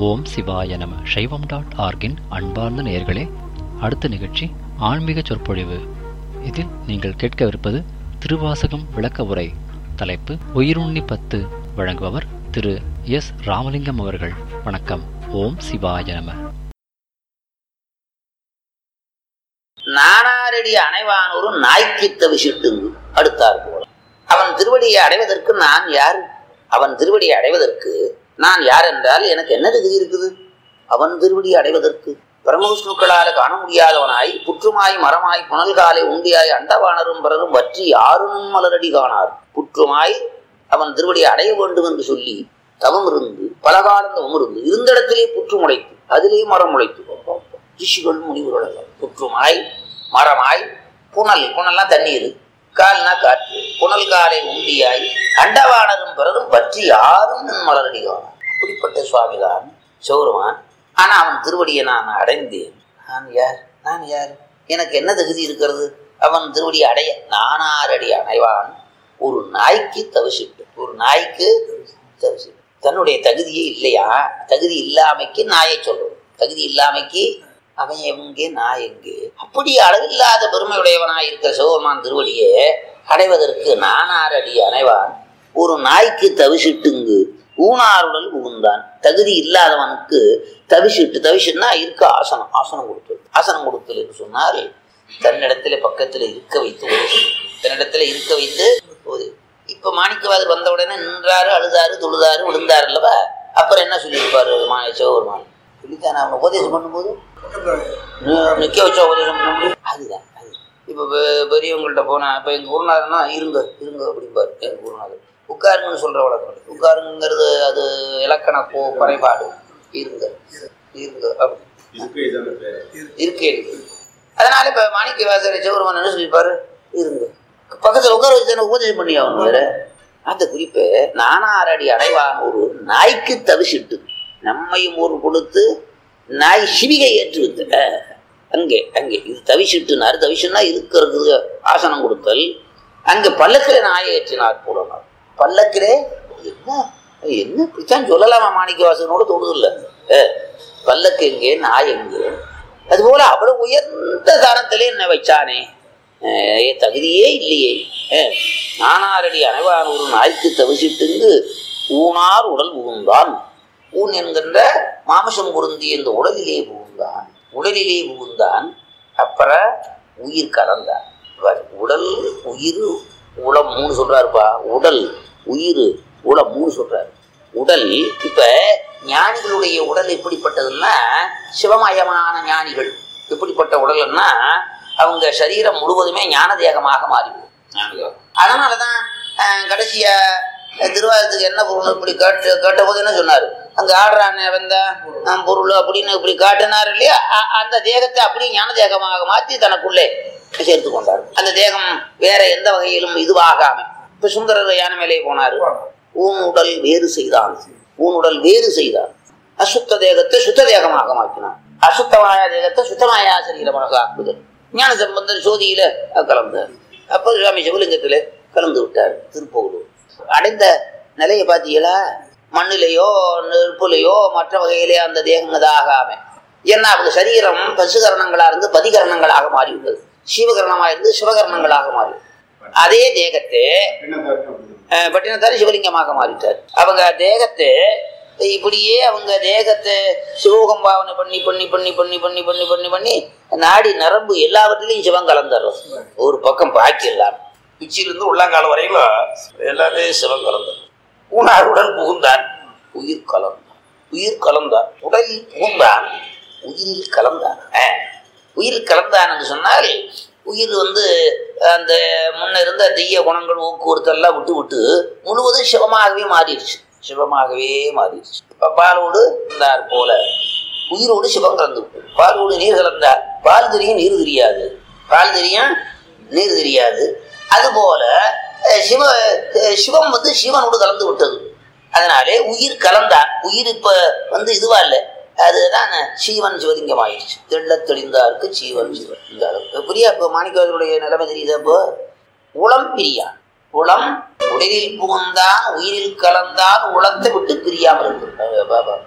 ஓம் சிவாய நம சைவம் டாட் ஆர்கின் அன்பார்ந்த நேயர்களே அடுத்த நிகழ்ச்சி ஆன்மீக சொற்பொழிவு இதில் நீங்கள் கேட்கவிருப்பது திருவாசகம் விளக்க உரை தலைப்பு உயிருண்ணி பத்து வழங்குபவர் திரு எஸ் ராமலிங்கம் அவர்கள் வணக்கம் ஓம் சிவாய நம நானாரடி அணைவானொரு நாய்க்கித்த விசிட்டுங்கு அடுத்தார் போல அவன் திருவடியை அடைவதற்கு நான் யார் அவன் திருவடியை அடைவதற்கு நான் யார் என்றால் எனக்கு என்ன தகுதி இருக்குது அவன் திருவடியை அடைவதற்கு பரமவிஷ்ணுக்களால காண முடியாதவனாய் புற்றுமாய் மரமாய் புனல்காலை உண்டியாய் அண்டவானரும் பிறரும் வற்றி யாரும் மலரடி காணார் புற்றுமாய் அவன் திருவடியை அடைய வேண்டும் என்று சொல்லி தவம் இருந்து பலகாலம் தவம் இருந்து இருந்த இடத்திலே புற்று முளைத்து அதிலே மரம் முளைத்து ரிஷிகள் முனிவர்கள் எல்லாம் புற்றுமாய் மரமாய் புனல் புனல்லாம் தண்ணீர் கால்னா காற்று புனல் காலை உண்டியாய் அண்டவானரும் பிறரும் பற்றி யாரும் என் மலரடி காணார் அப்படிப்பட்ட சுவாமிதான் சௌரவான் ஆனா அவன் திருவடியை நான் அடைந்தேன் நான் யார் நான் யார் எனக்கு என்ன தகுதி இருக்கிறது அவன் திருவடியை அடைய நானாரடி அடைவான் ஒரு நாய்க்கு தவிசிட்டு ஒரு நாய்க்கு தவிசிட்டு தன்னுடைய தகுதியே இல்லையா தகுதி இல்லாமைக்கு நாயை சொல்றது தகுதி இல்லாமைக்கு அவன் எங்கே நான் எங்கே அப்படி அளவில்லாத பெருமையுடையவனாய் இருக்கிற சிவபெருமான் திருவடியே அடைவதற்கு நானாரடி அணைவான் ஒரு நாய்க்கு தவிசிட்டுங்கு ஊனாருடல் புகுந்தான் தகுதி இல்லாதவனுக்கு தவிசிட்டு தவிசுன்னா இருக்க ஆசனம் ஆசனம் கொடுத்தல் ஆசனம் கொடுத்தல் என்று சொன்னால் தன்னிடத்துல பக்கத்துல இருக்க வைத்து ஓது. தன்னிடத்துல இருக்க வைத்து ஓது இப்ப மாணிக்கவாதர் வந்த உடனே நின்றாரு அழுதாரு தொழுதாரு விழுந்தாரு அல்லவா அப்புறம் என்ன சொல்லியிருப்பாரு மா சிவபெருமான் சொல்லித்தானே அவன் உபதேசம் பண்ணும்போது நி- நிக்க வச்சா உபதேசம் பண்ண முடியும் அதுதான் அது இப்போ பெரியவங்கள்ட்ட போனா இப்போ எங்கள் குருநாதர்னா இருங்க இருங்க அப்படிம்பாரு எங்கள் குருநாதர் உட்காருங்கன்னு சொல்ற வழக்கம் இல்லை. உட்காருங்கிறது அது இலக்கண கோ குறைபாடு இருங்க இருங்க அப்படி இருக்கே இருக்கு அதனால இப்ப மாணிக்க வாசகர் சிவருமன் என்ன சொல்லியிருப்பாரு இருங்க பக்கத்துல உட்கார வச்சு தானே உபதேசம் பண்ணி ஆகணும் வேற அந்த குறிப்பு நானாரடி அடைவான் ஒரு நாய்க்கு தவிசிட்டு நம்மையும் ஒரு கொடுத்து நாய் சிவிகை ஏற்று வித்து அஹ், அங்கே அங்கே இது தவிசிட்டுனாரு தவிசுன்னா இருக்கிறது ஆசனம் கொடுத்தல் அங்க பல்லக்கிலே நாயை ஏற்றினார் போலனார் பல்லக்கிலே என்ன என்ன இப்படித்தான் சொல்லலாமா மாணிக்க வாசகனோட தோணுது இல்ல பல்லக்கு எங்கே நாய் எங்கே அதுபோல அவ்வளவு உயர்ந்த தானத்திலே என்ன வச்சானே அஹ் ஏ தகுதியே இல்லையே அஹ் நானாரடி அனைவான் ஒரு நாய்க்கு தவிசிட்டுங்கு ஊனார் உடல் புகுந்தான் ஊன் என்கின்ற மாமிசம் பொருந்திய இந்த உடலிலே புகுந்தான் உடலிலே புகுந்தான் அப்புறம் உயிர் கலந்தான் இவர் உடல் உயிர் உளம் மூணு சொல்றாருப்பா உடல் உயிர் உளம் மூணு சொல்றாரு உடல் இப்ப ஞானிகளுடைய உடல் எப்படிப்பட்டதுன்னா சிவமயமான ஞானிகள் எப்படிப்பட்ட உடல்னா அவங்க சரீரம் முழுவதுமே ஞான தேகமாக மாறிவிடும் ஞான அதனாலதான் அஹ், கடைசியா அஹ், திருவாரத்துக்கு என்ன பொருள் இப்படி கேட்டு கேட்ட போது என்ன சொன்னாரு அங்க ஆடுறானே வந்த பொருள் அப்படின்னு இப்படி காட்டினார் இல்லையா அ- அந்த தேகத்தை அப்படியே ஞான தேகமாக மாற்றி தனக்குள்ளே சேர்த்து கொண்டார் அந்த தேகம் வேற எந்த வகையிலும் இதுவாகாம இப்ப சுந்தரர் யானை மேலே போனாரு ஊன் உடல் வேறு செய்தான் ஊன் உடல் வேறு செய்தான் அசுத்த தேகத்தை சுத்த தேகமாக மாற்றினான் அசுத்தமாய தேகத்தை சுத்தமாய சரீரமாக ஆக்குதல் ஞான சம்பந்தர் சோதியில கலந்தார் அப்ப சுவாமி சிவலிங்கத்துல கலந்து விட்டார் திருப்பூர் அடைந்த நிலையை பார்த்தீங்களா மண்ணிலேயோ நெருப்புலையோ மற்ற வகையிலே அந்த தேகம் ஆகாம ஏன்னா அவங்க சரீரம் பசுகரணங்களா இருந்து பதிகரணங்களாக மாறிவிட்டது சிவகரணமா இருந்து சிவகரணங்களாக மாறி அதே தேகத்தை அஹ், பட்டினத்தார் சிவலிங்கமாக மாறிட்டார் அவங்க தேகத்தை இப்படியே அவங்க தேகத்தை சிவகம் பாவனை பண்ணி பண்ணி பண்ணி பண்ணி பண்ணி பண்ணி பண்ணி பண்ணி நாடி நரம்பு எல்லாவற்றிலையும் சிவம் கலந்துடுறது ஒரு பக்கம் பாக்கி இல்லாம பிச்சிலிருந்து உள்ளங்கால வரையிலும் எல்லாமே சிவம் கலந்தது ஊனாருடன் புகுந்தான் உயிர் கலந்தான் உயிர் கலந்தான் உடலில் புகுந்தான் உயிரில் கலந்தான் அஹ், உயிர் கலந்தான் என்று சொன்னால் உயிர் வந்து அந்த முன்ன இருந்த தீய குணங்கள் ஊக்குவரத்தெல்லாம் விட்டு விட்டு முழுவதும் சிவமாகவே மாறிடுச்சு சிவமாகவே மாறிடுச்சு இப்ப பாலோடு இருந்தார் போல உயிரோடு சிவம் கலந்து விட்டு பாலோடு நீர் கலந்தார் பால் தெரியும் நீர் தெரியாது பால் தெரியும் நீர் தெரியாது அதுபோல அஹ், சிவ அஹ், சிவம் வந்து சிவனோடு கலந்து விட்டது அதனாலே உயிர் கலந்தார் உயிர் இப்ப வந்து இதுவா இல்லை அதுதான் சீவன் சிவலிங்கம் ஆயிடுச்சு தெள்ள தெளிந்தாருக்கு சீவன் சிவன் இந்த அளவு புரியா இப்போ மாணிக்கவர்களுடைய நிலைமை தெரியுது அப்போ உளம் பிரியான் உளம் உடலில் புகுந்தான் உயிரில் கலந்தான் உளத்தை விட்டு பிரியாமல் இருக்கு பாபா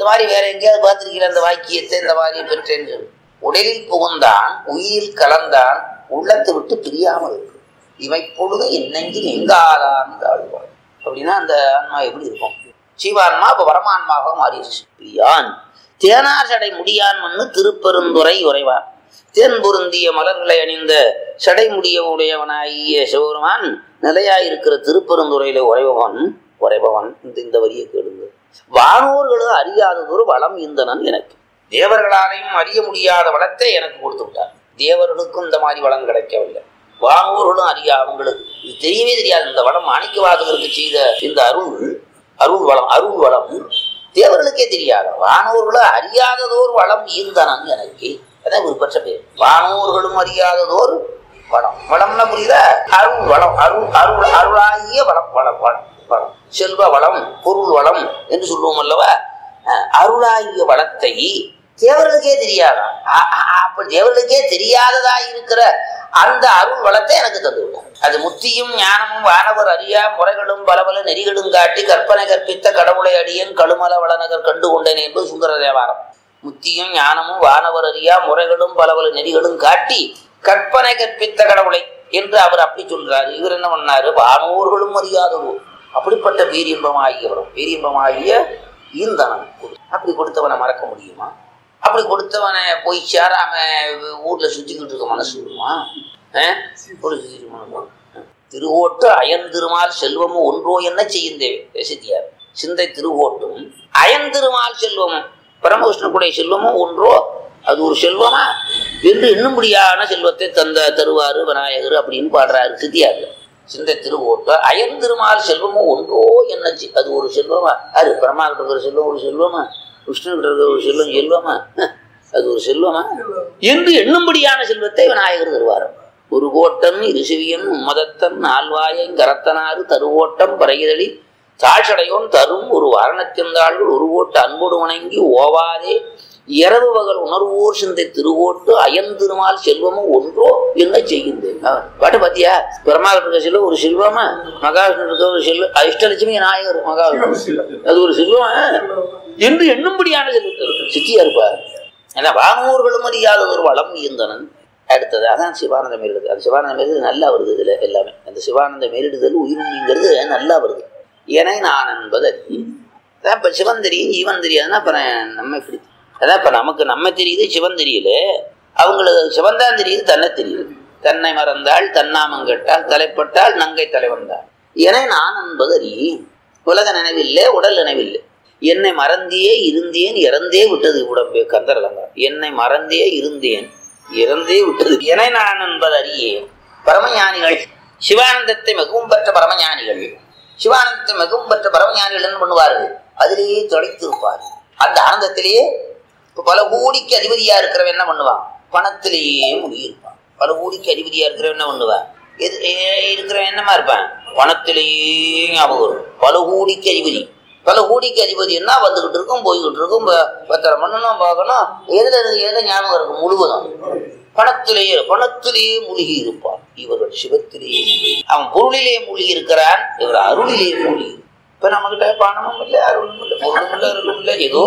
இந்த மாதிரி வேற எங்கேயாவது பார்த்திருக்கீங்களா இந்த வாக்கியத்தை இந்த மாதிரி பெற்றேன்னு சொல்லி. உடலில் புகுந்தான் உயிரில் கலந்தான் உள்ளத்தை விட்டு பிரியாமல் இருக்கு இவை பொழுது என் நெஞ்சில் எங்காதான் தாழ்வான் அப்படின்னா அந்த ஆன்மா எப்படி இருக்கும் ஜீவான்மா இப்ப பரமான்மாவாக மாறிடுச்சு பிரியான் தேனார் சடை முடியான் மண்ணு திருப்பெருந்துறை உறைவான் தேன் பொருந்திய மலர்களை அணிந்த சடை முடிய உடையவனாகிய சிவபெருமான் நிலையாயிருக்கிற திருப்பெருந்துறையில உறைபவன் உறைபவன் இந்த இந்த வரியை கேளுங்க வானோர்களும் அறியாததொரு வளம் இந்தனன் எனக்கு தேவர்களாலையும் அறிய முடியாத வளத்தை எனக்கு கொடுத்து விட்டார் தேவர்களுக்கும் இந்த மாதிரி வளம் கிடைக்கவில்லை வானோர்களும் அறியா அவங்களுக்கு இது தெரியவே தெரியாது இந்த வளம் மாணிக்கவாதகருக்கு செய்த இந்த அருள் அருள் வளம் அருள் வளம் தேவர்களுக்கே தெரியாது வானோர்களும் அறியாததோர் வளம் ஈந்தனன் எனக்கு அதான் ஒரு பெற்ற பேர் வானோர்களும் அறியாததோர் வளம் வளம்னா புரியுதா அருள் வளம் அருள் அருள் அருளாகிய வளம் வளம் வளம் வளம் செல்வ வளம் பொருள் வளம் என்று சொல்லுவோம் அல்லவா அஹ், அருளாகிய வளத்தை தேவர்களுக்கே தெரியாதா அ- அ- அப்ப தேவர்களுக்கே தெரியாததா இருக்கிற அந்த அருள் வளத்தை எனக்கு தந்து விட்டார் அது முத்தியும் ஞானமும் வானவர் அறியா முறைகளும் பல பல நெறிகளும் காட்டி கற்பனை கற்பித்த கடவுளை அடியன் கழுமல வளநகர் கண்டு கொண்டேன் என்பது சுந்தர தேவாரம் முத்தியும் ஞானமும் வானவர் அறியா முறைகளும் பல பல நெறிகளும் காட்டி கற்பனை கற்பித்த கடவுளை என்று அவர் அப்படி சொல்றாரு இவர் என்ன பண்ணாரு வானோர்களும் அறியாதவோ அப்படிப்பட்ட பேரின்பமாகியவரும் பேரின்பமாகிய ஈந்தனம் கொடு. அப்படி கொடுத்தவனை மறக்க முடியுமா அப்படி கொடுத்தவனை போய் சேராம ஊர்ல சுத்திக்கிட்டு இருக்க மனசு வருமா அஹ்? ஒரு சுத்திட்டு மனசு வரும். திருவோட்டு அயன்திருமால் செல்வமும் ஒன்றோ என்ன செய்யுந்தேவே சித்தியார் சிந்தை திருவோட்டும் அயன்திருமால் செல்வமும் பரமகிருஷ்ணனுடைய செல்வமும் ஒன்றோ அது ஒரு செல்வமா என்று இன்னும்படியான செல்வத்தை தந்த தருவாரு விநாயகர் அப்படின்னு பாடுறாரு சித்தியார் சிந்தை திருவோட்டு அயன்திருமால் செல்வமும் ஒன்றோ என்ன செய்- அது ஒரு செல்வமா அது பிரமாகிட்ட இருக்கிற செல்வம் ஒரு செல்வமா விஷ்ணுகிட்ட இருக்கிற ஒரு செல்வம் செல்வமா ஹ், அது ஒரு செல்வமா என்று எண்ணும்படியான செல்வத்தை விநாயகர் தருவார் ஒரு கோட்டம் இருசிவியன் உம்மதத்தன் நால்வாயன் கரத்தனாறு தருவோட்டம் பறையதளி தாழ்ச்சடையோன் தரும் ஒரு வாரணத்தின்தாள்கள் ஒரு ஓட்டு அன்போடு வணங்கி ஓவாதே இரவு பகல் உணர்வோர் சிந்தை திருவோட்டு அயந்திருமால் செல்வமும் ஒன்றோ என்ன செய்கின்றேன் பாட்டு பாத்தியா பெருமாள் இருக்க செல்வம் ஒரு செல்வமா மகாவிஷ்ணு இருக்க ஒரு செல்வம் அஷ்டலட்சுமி நாயகர் மகாவிஷ்ணு அது ஒரு செல்வம் என்று எண்ணும்படியான செல்வத்தை இருக்கு. சித்தியா இருப்பார் ஏன்னா வானூர்களும் அறியாத ஒரு வளம் ஈந்தனன் அடுத்தது அதான் சிவானந்த மேலிடுதல் அந்த சிவானந்த மேலிடுதல் நல்லா வருது இதுல எல்லாமே அந்த சிவானந்த மேலிடுதல் உயிருங்கிறது நல்லா வருது ஏனை நான் என்பது அறி. அதான் இப்ப சிவன் தெரியும் ஜீவன் தெரியாதுன்னா அப்ப நான் நம்ம இப்படி அதான் இப்ப நமக்கு நம்ம தெரியுது சிவன் தெரியல அவங்களுக்கு சிவன் தான் தெரியுது தன்னை தெரியுது தன்னை மறந்தாள் தன்னாமம் கேட்டால் தலைப்பட்டால் நங்கை தலைவந்தாள் என நான் என்பது அறி உலக நினைவில்லை உடல் நினைவில்லை என்னை மறந்தே இருந்தேன் இறந்தே விட்டது உடம்பே கந்தரலங்க என்னை மறந்தே இருந்தேன் இறந்தே விட்டது என நான் என்பது அறியேன் பரமஞானிகள் சிவானந்தத்தை மிகவும் பெற்ற பரமஞானிகள் சிவானந்தத்தை மிகவும் பெற்ற பரமஞானிகள் என்ன பண்ணுவார்கள் அதிலேயே தொலைத்திருப்பார் அந்த ஆனந்தத்திலேயே இப்ப பல கோடிக்கு அதிபதியா இருக்கிறவன் என்ன பண்ணுவான் பணத்திலேயே முழுகியிருப்பான் பல கோடிக்கு அதிபதியா இருக்கிறவன் என்ன பண்ணுவான் எது எ- இருக்கிறவன் என்னமா இருப்பான் பணத்திலேயே ஞாபகம் வரும் பல கோடிக்கு அதிபதி பல கோடிக்கு அதிபதி என்ன வந்துகிட்டு இருக்கும் போய்கிட்டு இருக்கும் ப- பத்திரம் பண்ணணும் பார்க்கணும் எதுல இருக்கு, எதுல ஞாபகம் இருக்கும் முழுவதும் பணத்திலேயே பணத்திலேயே மூழ்கி இருப்பான் இவர்கள் சிவத்திலேயே மூழ்கி. அவன் பொருளிலே மூழ்கி இருக்கிறான் இவர் அருளிலே மூழ்கி இரு- இப்ப நம்ம கிட்ட பணமும் இல்லை அருளும் இல்லை பொருளும் இல்லை அருளும் இல்லை ஏதோ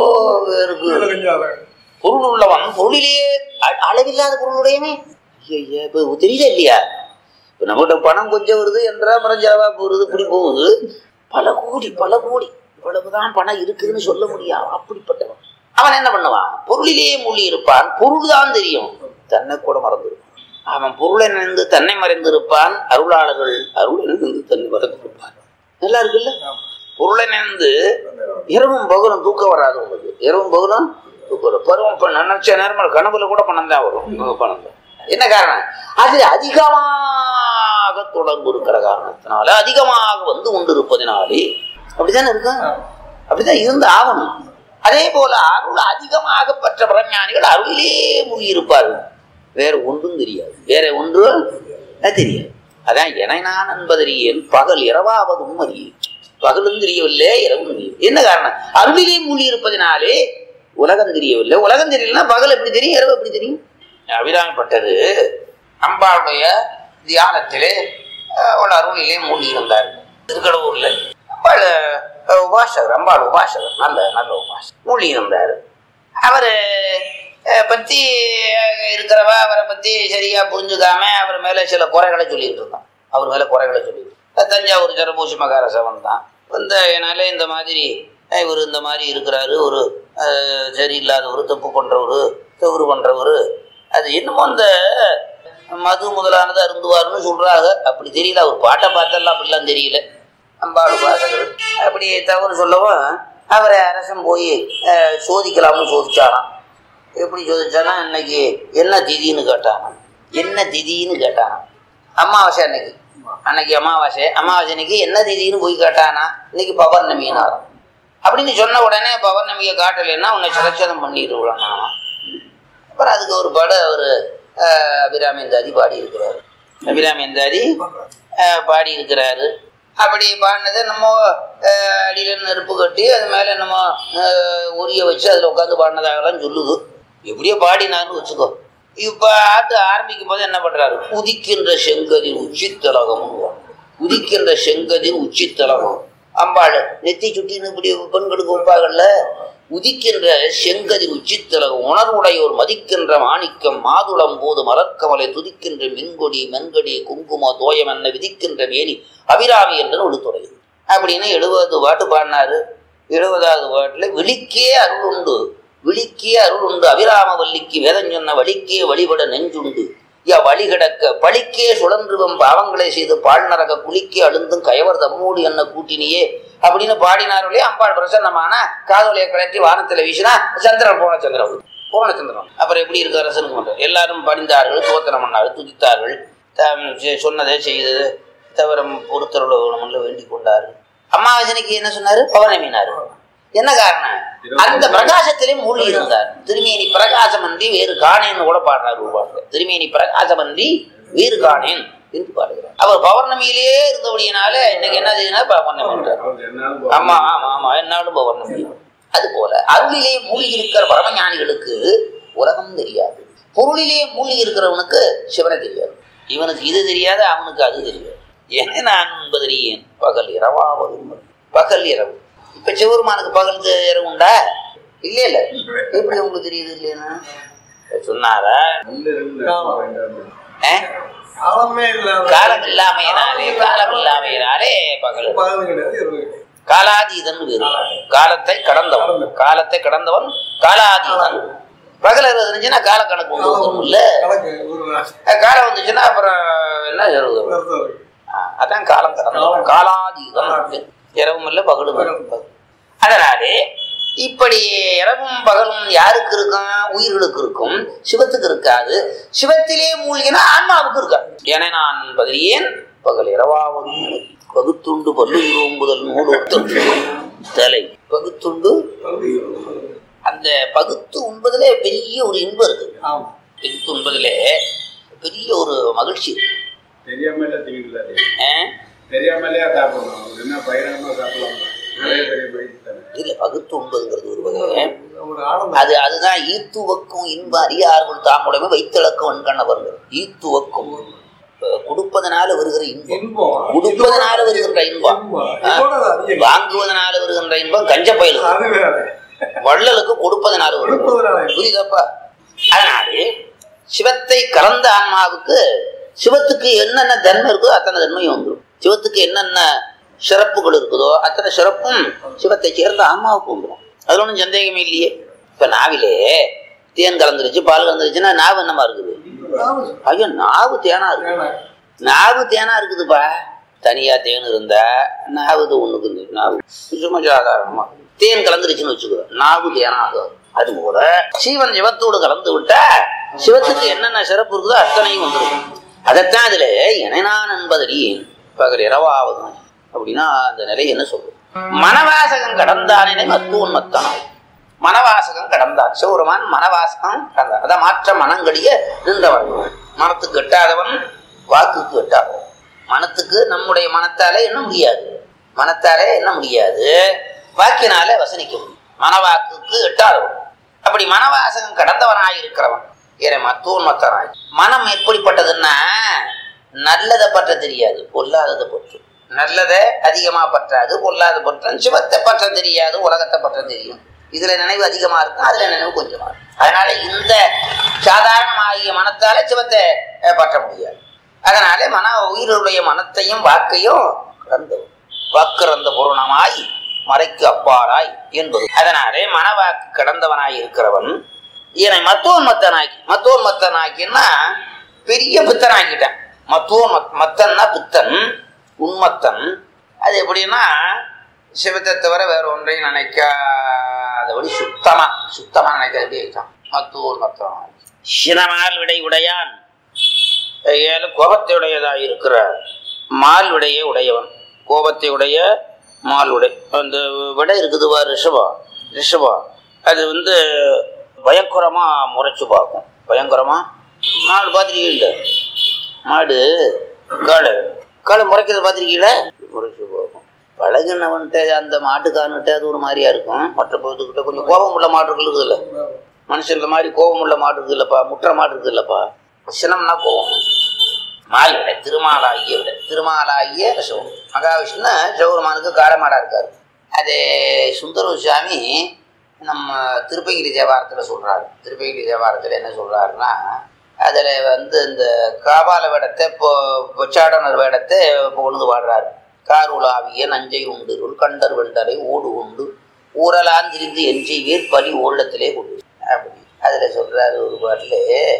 இருக்கு பொருள் உள்ளவன் பொருளிலேயே அ- அளவில்லாத பொருளுடையமே ஐயா இப்ப தெரியுதா இல்லையா இப்ப நம்மகிட்ட பணம் கொஞ்சம் வருது என்றா மறைஞ்சளவா போறது இப்படி போகுது பல கோடி பல கோடி இவ்வளவுதான் பணம் இருக்குதுன்னு சொல்ல முடியாது அப்படிப்பட்டவன் அவன் என்ன பண்ணுவான் பொருளிலேயே மூழ்கி இருப்பான் பொருள் தான் தெரியும் தன்னை கூட மறந்துருப்பான் அவன் பொருளை நினைந்து தன்னை மறைந்திருப்பான் அருளாளர்கள் அருளை நினைந்து தன்னை மறந்திருப்பான் நல்லா இருக்குல்ல பொருளை நினைந்து இரவும் பகலும் தூக்கம் வராது உங்களுக்கு இரவும் பகலும் தூக்கம் வரும் பருவம் இப்ப நினைச்ச நேரம் கனவுல கூட பணம் தான் வரும் உங்க பணம் தான் என்ன காரணம் அது அதிகமாக தொடர்பு இருக்கிற காரணத்தினால அதிகமாக வந்து கொண்டிருப்பதினாலே அப்படித்தானே இருக்கும் அப்படிதான் இருந்து ஆகணும் அதே போல அருள் அதிகமாக பெற்ற பிரஞானிகள் அருளிலே மூழ்கி இருப்பார்கள் வேற ஒன்றும் தெரியாது வேற ஒன்றும் தெரியாது அதான் என நான் என்பதறியேன் பகல் இரவாவதும் அறியேன் பகலும் தெரியவில்லை இரவும் தெரியவில்லை என்ன காரணம் அருளிலே மூழ்கி இருப்பதினாலே உலகம் தெரியவில்லை உலகம் தெரியலன்னா பகல் எப்படி தெரியும் இரவு எப்படி தெரியும் அபிராமப்பட்டது அம்பாளுடைய தியானத்திலே அஹ், அவள் அருளிலே மூழ்கி இருந்தார் திருக்கடவுர்ல அம்பாள் அஹ், உபாசகர் அம்பாள் உபாசகர் நல்ல நல்ல உபாசகர் மூலி இருந்தார் அவரு அஹ், பத்தி அஹ், இருக்கிறவ அவரை பத்தி சரியா புரிஞ்சுக்காம அவர் மேல சில குறைகளை சொல்லிட்டு இருந்தான் அவர் மேல குறைகளை சொல்லிட்டு இருந்தான். தஞ்சாவூர் ஜரபூசி மகாரசவன் தான் வந்தனால இந்த மாதிரி அஹ், இவர் இந்த மாதிரி இருக்கிறாரு ஒரு அஹ், சரியில்லாதவர் தப்பு பண்றவரு தவறு பண்றவரு அது என்னமோ அந்த மது முதலானது அருந்துவார்னு சொல்றாங்க அப்படி தெரியல அவர் பாட்டை பார்த்தெல்லாம் அப்படிலாம் தெரியல அம்பாள் உபாசகர் அப்படி தவறு சொல்லவும் அவரை அரசன் போய் அஹ், சோதிக்கலாம்னு சோதிச்சாராம் எப்படி சோதிச்சானா இன்னைக்கு என்ன திதின்னு கேட்டானாம் என்ன திதின்னு கேட்டானாம் அமாவாசை அன்னைக்கு அன்னைக்கு அமாவாசை அமாவாசை அன்னைக்கு என்ன திதின்னு போய் கேட்டானா இன்னைக்கு பௌர்ணமினாராம் அப்படின்னு சொன்ன உடனே பௌர்ணமியை காட்டலைன்னா உன்னை சிலட்சணம் பண்ணிடுவானா அப்புறம் அதுக்கு ஒரு பட ஒரு அபிராமேந்தாதி பாடி இருக்கிறாரு அபிராமேந்தாதி அஹ், பாடி இருக்கிறாரு அப்படி பாடினதை நம்ம அஹ், அடியில நெருப்பு கட்டி அது மேலே நம்ம அஹ், உரிய வச்சு அதில் உட்காந்து பாடினதாகலாம் சொல்லுது எப்படியோ பாடினான்னு வச்சுக்கோ இப்போ ஆட்டு ஆரம்பிக்கும் போது என்ன பண்றாரு உதிக்கின்ற செங்கதின் உச்சித்தலகம் உதிக்கின்ற செங்கதின் உச்சித்தலகம் அம்பாள் நெத்தி சுட்டின்னு இப்படி பெண்களுக்கு வைப்பாங்கல்ல உதிக்கின்ற செங்கதின் உச்சித்தலகம் உணர்வுடையோர் மதிக்கின்ற மாணிக்கம் மாதுளம் போது மலர்க்கமலை துதிக்கின்ற மின்கொடி மென்கடி குங்கும தோயம் என்ன விதிக்கின்ற வேணி அபிராமி என்று ஒரு தொடங்கும் அப்படின்னு எழுபது பாட்டு பாடினாரு எழுபதாவது பாட்டுல விழிக்கே அருள் உண்டு விழிக்கே அருள் உண்டு அபிராமவல்லிக்கு வேதம் சொன்ன வழிக்கே வழிபட நெஞ்சுண்டு யா வழி கிடக்க பழிக்கே சுழன்றுவம் பாவங்களை செய்து பால் நரக குளிக்கே அழுந்தும் கயவர் தம்மூடி என்ன கூட்டினியே அப்படின்னு பாடினார்களே அம்பாள் பிரசன்னமான காதோலையை கலட்டி வானத்துல வீசினா சந்திரன் போன சந்திரன் பூர்ணச்சந்திரன் அப்புறம் எப்படி இருக்கு அரசனுக்கு மட்டும் எல்லாரும் படிந்தார்கள் தோத்திரம் பண்ணார்கள் துதித்தார்கள் தாம் செ- சொன்னதை செய்தது தவிரம் பொறுத்தருள வேணும்னு வேண்டிக் கொண்டார்கள் அம்மாவாசனைக்கு என்ன சொன்னாரு பௌர்ணமினாரு என்ன காரணம் அந்த பிரகாசத்திலே மூழ்கி இருந்தார் திருமேனி பிரகாசமன்றி வேறு காணேன்னு கூட பாடுறார் ஒரு பாட்டுல திருமேனி பிரகாசமன்றி வேறு காணேன் என்று பாடுகிறார் அவர் பௌர்ணமியிலேயே இருந்தபடியினால இன்னைக்கு என்ன செய்யணும் பௌர்ணமி என்றார். ஆமா ஆமா ஆமா என்னாலும் பௌர்ணமி அது போல அருளிலே மூழ்கி இருக்கிற பரமஞானிகளுக்கு உலகம் தெரியாது பொருளிலே மூழ்கி இருக்கிறவனுக்கு சிவனை தெரியாது இவனுக்கு இது தெரியாது அவனுக்கு அது தெரியாது ஏன் நான் என்பதறியேன் பகல் இரவாவது பகல் இரவு இப்ப சிவருமானுக்கு பகல் தெ- இரவு உண்டா இல்ல இல்ல எப்படி உங்களுக்கு தெரியுது இல்லையா சொன்னாரா ஆ? காலமே இல்லாத காலம் இல்லாமையினாலே காலம் இல்லாமையினாலே பகல் பகல் கிடையாது இரவு கிடையாது. காலாதீதன் வேறு காலத்தை கடந்தவன் காலத்தை கடந்தவன் காலாதீதன் பகல் இருந்துச்சுன்னா கால கணக்கு கொண்டு வந்துடும் இல்ல கணக்கு ஒரு நாள் அஹ் காலம் வந்துச்சுன்னா அப்புறம் என்ன எழுது வருஷம் இருக்கு. அதான் காலம் கடந்தவன் காலாதீதன் இரவும் இல்லை பகலும் இல்லை. அதனாலே இப்படி இரவும் பகலும் யாருக்கு இருக்கும் உயிர்களுக்கு இருக்கும் சிவத்துக்கு இருக்காது சிவத்திலே மூழ்கினா ஆன்மாவுக்கு இருக்காது என நான் பதிரியேன் பகல் இரவாவது பகுத்துண்டு பல்லுயிரோம் முதல் நூல் தலை பகுத்துண்டு வந்து அந்த பகுத்து உண்பதிலே பெரிய ஒரு இன்பம் இருக்கு ஆமா பகுத்து உண்பதிலே பெரிய ஒரு மகிழ்ச்சி இருக்கு. தெரியாமலே திங்கிடல ஆ? தெரியாமலே சாப்பிடணும் என்ன பயிராம சாப்பிடலாம் நிறைய பெரிய பயிர் தானே இல்ல பகுத்து உண்பதுங்கிறது ஒரு வகை ஒரு ஆனந்தம் அது அதுதான் ஈத்துவக்கும் இன்ப அறியார்கள் தாமுடைமை வைத்திழக்கம் வன்கண்ணவர்கள் ஈத்துவக்கும் அஹ் கொடுப்பதனால வருகிற இன்பம் இன்பம் கொடுப்பதனால வருகின்ற இன்பம் இன்பம். ஆ. இதோட அது அதிகம். வாங்குவதனால வருகின்ற இன்பம் கஞ்ச பயலுக்கு அது வேற வள்ளலுக்கு கொடுப்பதனால வரும் கொடுப்பதனால இன்பம். புரியுதாப்பா அதனாலே சிவத்தை கலந்த ஆன்மாவுக்கு சிவத்துக்கு என்னென்ன தன்மை இருக்கோ அத்தனை தன்மையும் வந்துடும் சிவத்துக்கு என்னென்ன சிறப்புகள் இருக்குதோ அத்தனை சிறப்பும் சிவத்தை சேர்ந்த ஆன்மாவுக்கு வந்துடும் அதுல ஒன்றும் சந்தேகமே இல்லையே இப்ப நாவிலே தேன் கலந்துருச்சு பால் கலந்துருச்சுன்னா நாவு என்னமா இருக்குது ஆமா. ஐயோ நாவு தேனா இருக்கு வேணாம். நாவு தேனா இருக்குதுப்பா தனியா தேன் இருந்தா நாவு இது ஒண்ணுக்கு இருந்து நாவு சும்மா சாதாரணமா தேன் கலந்துருச்சுன்னு வச்சுக்கோ நாவு தேனாகும் அது போல சீவன் சிவத்தோடு கலந்து விட்டா சிவத்துக்கு என்னென்ன சிறப்பு இருக்குதோ அத்தனையும் வந்துடும் அதைத்தான் அதுல இணைனான் என்பதறியேன் பகல் இரவாவது அப்படின்னா அந்த நிலை என்ன சொல்லும் மனவாசகம் கடந்தானே மத்துவன் மத்தானாய் மனவாசகம் கடந்தான் சிவருமான் மனவாசகம் கடந்தான் அதான் மாற்ற மனங்களிய நின்றவன் மனத்துக்கு எட்டாதவன் வாக்குக்கு எட்டாதவன் மனத்துக்கு நம்முடைய மனத்தாலே எண்ண முடியாது மனத்தாலே எண்ண முடியாது வாக்கினாலே வசனிக்க முடியும் மனவாக்குக்கு எட்டாதவன் அப்படி மனவாசகம் கடந்தவனாய் இருக்கிறவன் ஏற மத்தோன் மத்தனாய் மனம் எப்படிப்பட்டதுன்னா நல்லதை பற்ற தெரியாது பொல்லாததை பற்றும் நல்லதை அதிகமா பற்றாது பொல்லாத பற்றம் சிவத்தை பற்ற தெரியாது உலகத்தை பற்ற தெரியும் இதுல நினைவு அதிகமா இருக்கும் அதுல நினைவு கொஞ்சமா இருக்கும் அதனால இந்த சாதாரணமாகிய மனத்தால சிவத்தை அஹ், பற்ற முடியாது அதனால மன உயிருடைய மனத்தையும் வாக்கையும் கடந்தவர் வாக்கிறந்த பூரணமாய் மறைக்கு அப்பாராய் என்பது அதனாலே மனவாக்கு கடந்தவனாய் இருக்கிறவன் என்னை மத்தோன் மத்தனாக்கி மத்தோன் மத்தனாக்கின்னா பெரிய பித்தனாக்கிட்டேன் மத்தோன் மத் மத்தன்னா பித்தன் உண்மத்தன் அது எப்படின்னா சிவத்தை தவிர வேற ஒன்றையும் நினைக்காதபடி சுத்தமா சுத்தமா நினைக்காதபடி ஆயிட்டான் மத்தோன் மத்தனாக்கி சினமால் விடை உடையான் ஏழு கோபத்தை உடையதாக இருக்கிற மால் விடையை உடையவன் கோபத்தை உடைய மால் உடை அந்த விடை இருக்குது பா ரிஷபா ரிஷபா அது வந்து பயங்கரமா முறைச்சு பார்க்கும் பயங்கரமா மாடு பார்த்துருக்கீங்கள மாடு காடு காடு முறைக்கிறத பார்த்துருக்கீங்கள முறைச்சு பார்க்கும் பழகினவன்ட்ட அந்த மாட்டுக்காரன்கிட்ட அது ஒரு மாதிரியா இருக்கும் மற்ற பொழுதுகிட்ட கொஞ்சம் கோபம் உள்ள மாடு இருக்குதுல்ல மனுஷன்ற மாதிரி கோபம் உள்ள மாடு இருக்குது இல்லப்பா முற்ற மாடு இருக்குது இல்லப்பா சினம்னா கோபம் மால் விட திருமாலாகிய விட திருமாலாகிய சிவம் மகாவிஷ்ணு சிவபெருமானுக்கு காலமாடா இருக்காரு அது சுந்தர சுவாமி நம்ம திருப்பகிரி தேவாரத்தில் சொல்றாரு திருப்பகிரி தேவாரத்தில் என்ன சொல்றாருன்னா அதில் வந்து இந்த காபால வேடத்தை இப்போ பொச்சாடனர் வேடத்தை இப்போ கொண்டு பாடுறாரு காருலாவிய நஞ்சை உண்டு கண்டர் வெண்டரை ஓடு உண்டு ஊரலான் திரிந்து என் செய்வீர் பலி ஓள்ளத்திலே கொண்டு அப்படி அதில் சொல்றாரு ஒரு பாட்டில்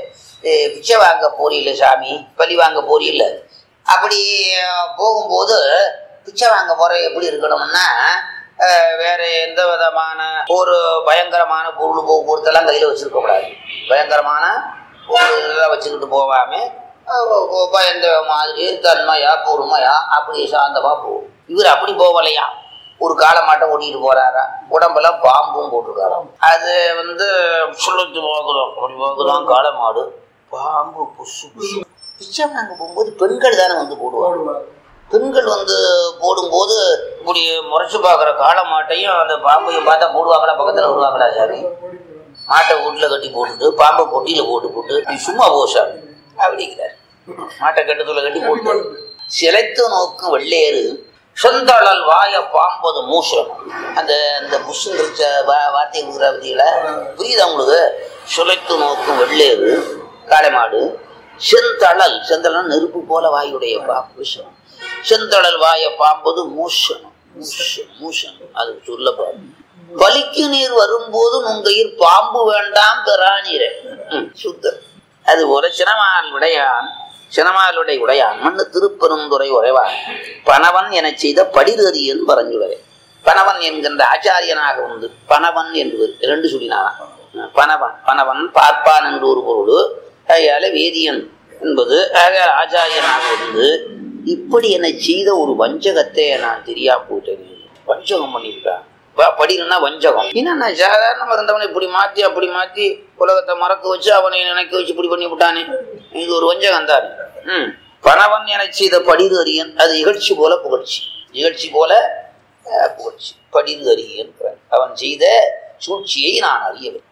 பிச்சை வாங்க போறீல்ல சாமி பலி வாங்க போறீல்ல அப்படி அஹ், போகும்போது பிச்சை வாங்க போற எப்படி இருக்கணும்னா அஹ், வேற எந்த விதமான ஒரு பயங்கரமான பொருள் போக்குவரத்தெல்லாம் கையில் வச்சிருக்க கூடாது பயங்கரமான பொருள் இதெல்லாம் வச்சுக்கிட்டு போகாம அஹ், ஒ- பயந்த மாதிரி தன்மையா பொறுமையா அப்படி சாந்தமா போகும் இவர் அப்படி போகலையா ஒரு காலமாட்டம் ஓட்டிட்டு போறாரா உடம்பெல்லாம் பாம்பும் போட்டிருக்காராம் அது வந்து சுழத்து போகுதோம் அப்படி போகுதான் காளமாடு பாம்பு புசு புசு பிச்சை வாங்க போகும்போது பெண்கள் தானே வந்து போடுவாங்க பெண்கள் வந்து போடும்போது இப்படி முறைச்சு பார்க்குற காளை மாட்டையும் அந்த பாம்பையும் பார்த்தா போடுவாங்களா பக்கத்தில் வருவாங்களா சாமி மாட்டை வீட்டில் கட்டி போட்டுட்டு பாம்பை பொட்டியில் போட்டு போட்டு நீ சும்மா போ சாமி அப்படிங்கிறார் மாட்டை கட்டுத்துல கட்டி போட்டு சிலைத்து நோக்கு வெள்ளேறு சொந்தளல் வாய பாம்பது மூசம் அந்த அந்த புஷ்ங்கிற வார்த்தை கொடுக்குற பத்தியில புரியுதா உங்களுக்கு சுலைத்து நோக்கும் வெள்ளேறு காளைமாடு செந்தளல் செந்தளல் நெருப்பு போல வாயுடைய பாம்பு விஷம் செந்தளல் வாய பாம்பது மூஷணம் மூஷ- மூஷணம் அது சொல்ல பாம்பு பலிக்கு நீர் வரும்போது நுங்கையில் பாம்பு வேண்டாம் பெறானீரே ம், சுத்தர் அது ஒரு சினமால் உடையான் சினமாலுடைய உடையான் மண்ணு திருப்பெருந்துறை உறைவான் பணவன் எனச் செய்த படிரறியன் பரஞ்சுடரே பணவன் என்கின்ற ஆச்சாரியனாக உண்டு பணவன் என்று இரண்டு சொல்லினாராம் பணவன் பணவன் பார்ப்பான் என்று ஒரு பொருள் ஆகையால வேதியன் என்பது ஆக ஆச்சாரியனாக இருந்து இப்படி என்னை செய்த ஒரு வஞ்சகத்தை நான் தெரியா போட்டேன் வஞ்சகம் பண்ணிவிட்டான் வ- படினா வஞ்சகம் ஏன்னா நான் சாதாரணமா இருந்தவனை இப்படி மாத்தி அப்படி மாத்தி உலகத்தை மறக்க வச்சு அவனை நினைக்க வச்சு இப்படி பண்ணி விட்டானே இது ஒரு வஞ்சகம் தானே ம் பணவன் என செய்த படிறு அரியன் அது இகழ்ச்சி போல புகழ்ச்சி இகழ்ச்சி போல அஹ், புகழ்ச்சி படிறு அரியன் அவன் செய்த சூழ்ச்சியை நான் அறியவில்லை